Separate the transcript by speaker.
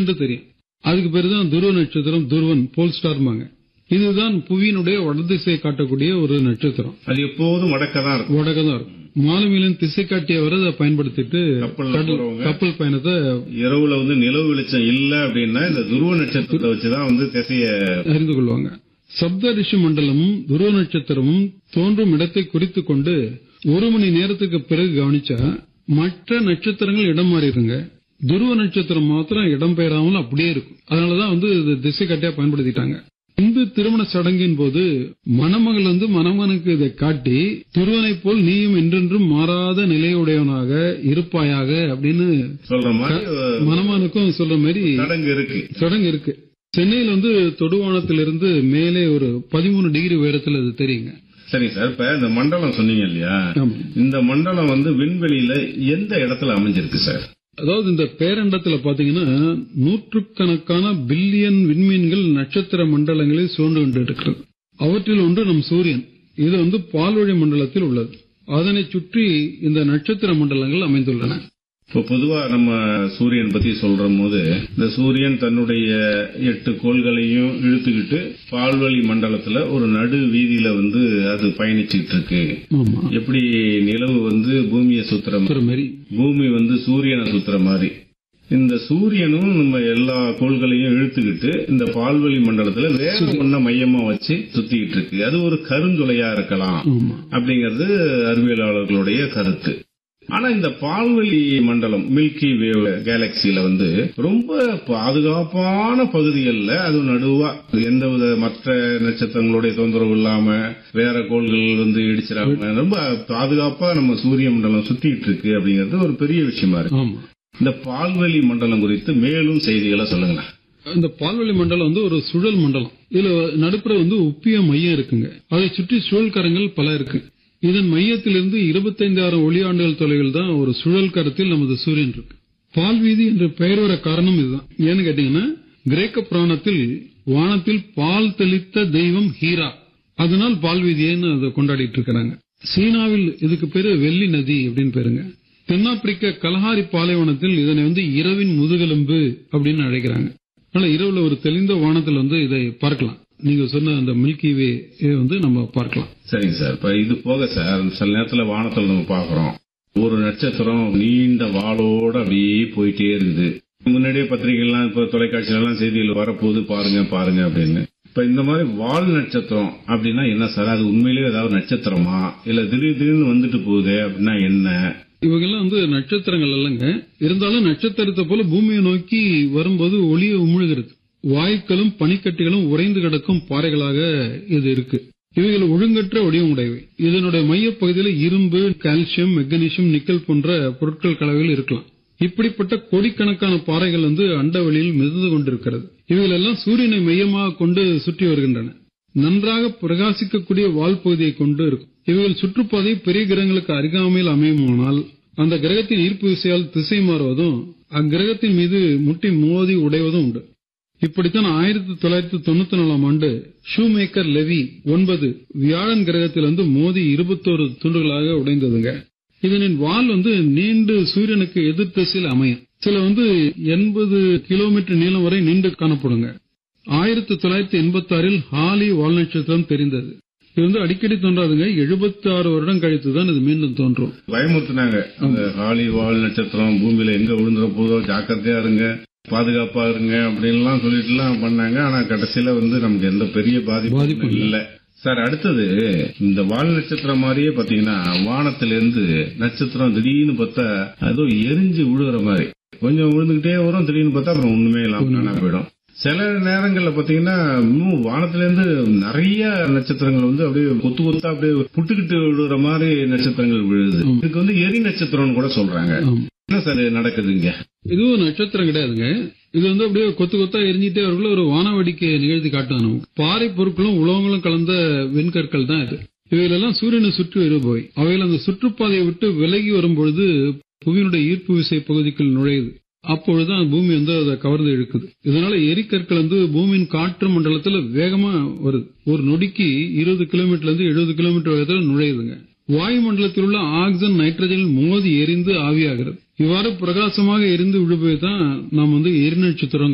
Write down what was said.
Speaker 1: சூரியன் தெரியும் அதுக்கு பேரு தான் துருவ நட்சத்திரம் துருவன் போல் ஸ்டார்மாங்க இதுதான் புவியினுடைய வடதிசையை காட்டக்கூடிய ஒரு நட்சத்திரம்
Speaker 2: அது எப்போதும் வடக்க தான் இருக்கும்
Speaker 1: வடக்க தான் இருக்கும் மாலுமியிலின் திசை காட்டியவரை அதை பயன்படுத்திட்டு
Speaker 2: கப்பல்ல
Speaker 1: கடல்-
Speaker 2: போறவங்க.
Speaker 1: கப்பல் பயணத்தை
Speaker 2: இரவுல வந்து நிலவு வெளிச்சம் இல்ல அப்படின்னா இந்த துருவ நட்சத்திரத்தை வச்சுதான் வந்து திசைய
Speaker 1: அறிந்து கொள்வாங்க சப்த ரிஷி மண்டலமும் துருவ நட்சத்திரமும் தோன்றும் இடத்தை குறித்துக் கொண்டு ஒரு மணி நேரத்துக்கு பிறகு கவனிச்சா மற்ற நட்சத்திரங்கள் இடம் மாறிடுங்க துருவ நட்சத்திரம் மாத்திரம் இடம் பெயராமல் அப்படியே இருக்கும் அதனாலதான் வந்து இது திசை கட்டியா பயன்படுத்திட்டாங்க இந்து திருமண சடங்கின் போது மணமகள் வந்து மணமகனுக்கு இதை காட்டி துருவனை போல் நீயும் என்றென்றும் மாறாத நிலையுடையவனாக இருப்பாயாக அப்படின்னு
Speaker 2: சொல்ற மாதிரி ஒரு
Speaker 1: மணமகனுக்கும் சொல்ற மாதிரி
Speaker 2: சடங்கு இருக்கு
Speaker 1: சடங்கு இருக்கு சென்னையில் வந்து தொடுவானத்திலிருந்து மேலே ஒரு பதிமூணு டிகிரி உயரத்தில் அது தெரியுங்க
Speaker 2: சரி சார் இப்ப இந்த மண்டலம் சொன்னீங்க இல்லையா
Speaker 1: ஆமா.
Speaker 2: இந்த மண்டலம் வந்து விண்வெளியில எந்த இடத்துல அமைஞ்சிருக்கு சார்
Speaker 1: அதாவது இந்த பேரண்டத்துல பாத்தீங்கன்னா நூற்றுக்கணக்கான பில்லியன் விண்மீன்கள் நட்சத்திர மண்டலங்களில் சூழ்ந்து கொண்டு இருக்கிறது அவற்றில் ஒன்று நம் சூரியன் இது வந்து பால்வழி மண்டலத்தில் உள்ளது அதனை சுற்றி இந்த நட்சத்திர மண்டலங்கள் அமைந்துள்ளன
Speaker 2: இப்போ பொதுவா நம்ம சூரியன் பத்தி சொல்ற போது இந்த சூரியன் தன்னுடைய எட்டு கோள்களையும் இழுத்துக்கிட்டு பால்வழி மண்டலத்துல ஒரு நடு வீதியில வந்து அது பயணிச்சுக்கிட்டு இருக்கு
Speaker 1: ஆமா
Speaker 2: எப்படி நிலவு வந்து பூமியை சுத்துற மாதிரி,
Speaker 1: ஒரு மாதிரி
Speaker 2: பூமி வந்து சூரியனை சுத்துற மாதிரி இந்த சூரியனும் நம்ம எல்லா கோள்களையும் இழுத்துக்கிட்டு இந்த பால்வழி மண்டலத்துல வேற ஒன்ன மையமா வச்சு சுத்திக்கிட்டு இருக்கு அது ஒரு கருந்துளையா இருக்கலாம்
Speaker 1: ஆமா
Speaker 2: அப்படிங்கிறது அறிவியலாளர்களுடைய கருத்து ஆனா இந்த பால்வெளி மண்டலம் மில்கி வேவ் கேலக்சில வந்து ரொம்ப பாதுகாப்பான பகுதிகளில் அது நடுவா எந்தவித மற்ற நட்சத்திரங்களுடைய தொந்தரவு இல்லாம வேற கோள்கள் வந்து இடிச்சிடாம ரொம்ப பாதுகாப்பா நம்ம சூரிய மண்டலம் சுத்திட்டு இருக்கு அப்படிங்கிறது ஒரு பெரிய விஷயமா இருக்கு
Speaker 1: ஆமா
Speaker 2: இந்த பால்வெளி மண்டலம் குறித்து மேலும் செய்திகளை சொல்லுங்களேன்
Speaker 1: இந்த பால்வெளி மண்டலம் வந்து ஒரு சுழல் மண்டலம் இதுல நடுப்புற வந்து உப்பிய மையம் இருக்குங்க அதை சுற்றி சுழல்கரங்கள் பல இருக்கு இதன் மையத்திலிருந்து இருபத்தைந்தாயிரம் ஒளியாண்டுகள் தொலைவில் தான் ஒரு சுழல் கரத்தில் நமது சூரியன் இருக்கு பால்வீதி என்ற பெயர் வர காரணம் இதுதான் ஏன்னு கேட்டீங்கன்னா கிரேக்க புராணத்தில் வானத்தில் பால் தெளித்த தெய்வம் ஹீரா அதனால் பால்வீதியைன்னு அதை கொண்டாடிட்டு இருக்கிறாங்க சீனாவில் இதுக்கு பேரு வெள்ளி நதி அப்படின்னு பேருங்க தென்னாப்பிரிக்க கலஹாரி பாலைவனத்தில் இதனை வந்து இரவின் முதுகெலும்பு அப்படின்னு அழைக்கிறாங்க ஆனா இரவுல ஒரு தெளிந்த வானத்தில் வந்து இதை பார்க்கலாம் நீங்க சொன்ன அந்த மில்கி வே வந்து நம்ம பார்க்கலாம்
Speaker 2: சரிங்க சார் இப்ப இது போக சார் சில நேரத்துல வானத்துல நம்ம பாக்குறோம் ஒரு நட்சத்திரம் நீண்ட வாளோட அப்படியே போயிட்டே இருக்குது முன்னாடியே பத்திரிகைலாம் இப்ப தொலைக்காட்சியில எல்லாம் செய்திகள் வரப்போகுது பாருங்க பாருங்க அப்படின்னு இப்ப இந்த மாதிரி வால் நட்சத்திரம் அப்படின்னா என்ன சார் அது உண்மையிலேயே ஏதாவது நட்சத்திரமா இல்ல திடீர் திடீர்னு வந்துட்டு போகுது அப்படின்னா என்ன
Speaker 1: இவங்கெல்லாம் வந்து நட்சத்திரங்கள் இல்லைங்க இருந்தாலும் நட்சத்திரத்தை போல பூமியை நோக்கி வரும்போது ஒளியை உமிழ்கிறது வாயுக்களும் பனிக்கட்டிகளும் உறைந்து கிடக்கும் பாறைகளாக இது இருக்கு இவைகள் ஒழுங்கற்ற வடிவம் உடையவை இதனுடைய மையப்பகுதியில் இரும்பு கால்சியம் மெக்னீசியம் நிக்கல் போன்ற பொருட்கள் கலவையில் இருக்கலாம் இப்படிப்பட்ட கோடிக்கணக்கான பாறைகள் வந்து அண்டவெளியில் மிதந்து கொண்டிருக்கிறது இவைகள் எல்லாம் சூரியனை மையமாக கொண்டு சுற்றி வருகின்றன நன்றாக பிரகாசிக்கக்கூடிய வால் பகுதியை கொண்டு இருக்கும் இவைகள் சுற்றுப்பாதை பெரிய கிரகங்களுக்கு அருகாமையில் அமையுமானால் அந்த கிரகத்தின் ஈர்ப்பு விசையால் திசை மாறுவதும் அக்கிரகத்தின் மீது முட்டி மோதி உடைவதும் உண்டு இப்படித்தான் ஆயிரத்தி தொள்ளாயிரத்தி தொண்ணூத்தி நாலாம் ஆண்டு ஷூமேக்கர் லெவி ஒன்பது வியாழன் கிரகத்திலிருந்து மோதி இருபத்தோரு துண்டுகளாக உடைந்ததுங்க இதனின் வால் வந்து நீண்டு சூரியனுக்கு எதிர் திசையில் அமையும் சில வந்து எண்பது கிலோமீட்டர் நீளம் வரை நீண்டு காணப்படுங்க ஆயிரத்தி தொள்ளாயிரத்தி எண்பத்தி ஆறில் ஹாலி வால் நட்சத்திரம் தெரிந்தது இது வந்து அடிக்கடி தோன்றாதுங்க எழுபத்தி ஆறு வருடம் கழித்து தான் இது மீண்டும் தோன்றும்
Speaker 2: பயமுறுத்தினாங்க அந்த ஹாலி வால் நட்சத்திரம் பூமியில எங்க விழுந்துற போதோ ஜாக்கிரதையா இருங்க பாதுகாப்பா இருங்க அப்படின்லாம் சொல்லிட்டு எல்லாம் பண்ணாங்க ஆனா கடைசியில வந்து நமக்கு எந்த பெரிய
Speaker 1: பாதிப்பும்
Speaker 2: பாதிப்பும் இல்ல சார் அடுத்தது இந்த வால் நட்சத்திரம் மாதிரியே பாத்தீங்கன்னா வானத்திலிருந்து நட்சத்திரம் திடீர்னு பார்த்தா ஏதோ எரிஞ்சு விழுகிற மாதிரி கொஞ்சம் விழுந்துகிட்டே வரும் திடீர்னு பார்த்தா அப்புறம் ஒண்ணுமே இல்லாம காணாம போயிடும் சில நேரங்கள்ல பாத்தீங்கன்னா இன்னும் வானத்துல இருந்து நிறைய நட்சத்திரங்கள் வந்து அப்படியே கொத்து கொத்தா அப்படியே புட்டுக்கிட்டு விழுற மாதிரி நட்சத்திரங்கள் விழுது இதுக்கு வந்து எரி நட்சத்திரம்னு கூட சொல்றாங்க
Speaker 1: ஆம்.
Speaker 2: என்ன சார் நடக்குதுங்க
Speaker 1: இதுவும் நட்சத்திரம் கிடையாதுங்க இது வந்து அப்படியே கொத்து கொத்தா எரிஞ்சிட்டே வரக்குள்ள ஒரு வானவடிக்கை நிகழ்த்தி காட்டும் நமக்கு பாறை பொருட்களும் உலோகங்களும் கலந்த வெண்கற்கள் தான் இது இவைகளெல்லாம் சூரியனை சுற்றி வருபவை அவைகள் அந்த சுற்றுப்பாதையை விட்டு விலகி வரும்பொழுது புவியினுடைய ஈர்ப்பு விசை பகுதிக்குள் நுழையுது அப்பொழுதுதான் பூமி வந்து அதை கவர்ந்து இழுக்குது இதனால எரிக்கற்கள் வந்து பூமியின் காற்று மண்டலத்துல வேகமா வருது ஒரு நொடிக்கு இருபது கிலோமீட்டர்ல இருந்து எழுபது கிலோமீட்டர் வேகத்துல நுழையுதுங்க வாயுமண்டலத்தில் உள்ள ஆக்சிஜன் நைட்ரஜனில் மோதி எரிந்து ஆவியாகிறது இவ்வாறு பிரகாசமாக எரிந்து விழுபவை தான் நாம் வந்து எரிநட்சத்திரம்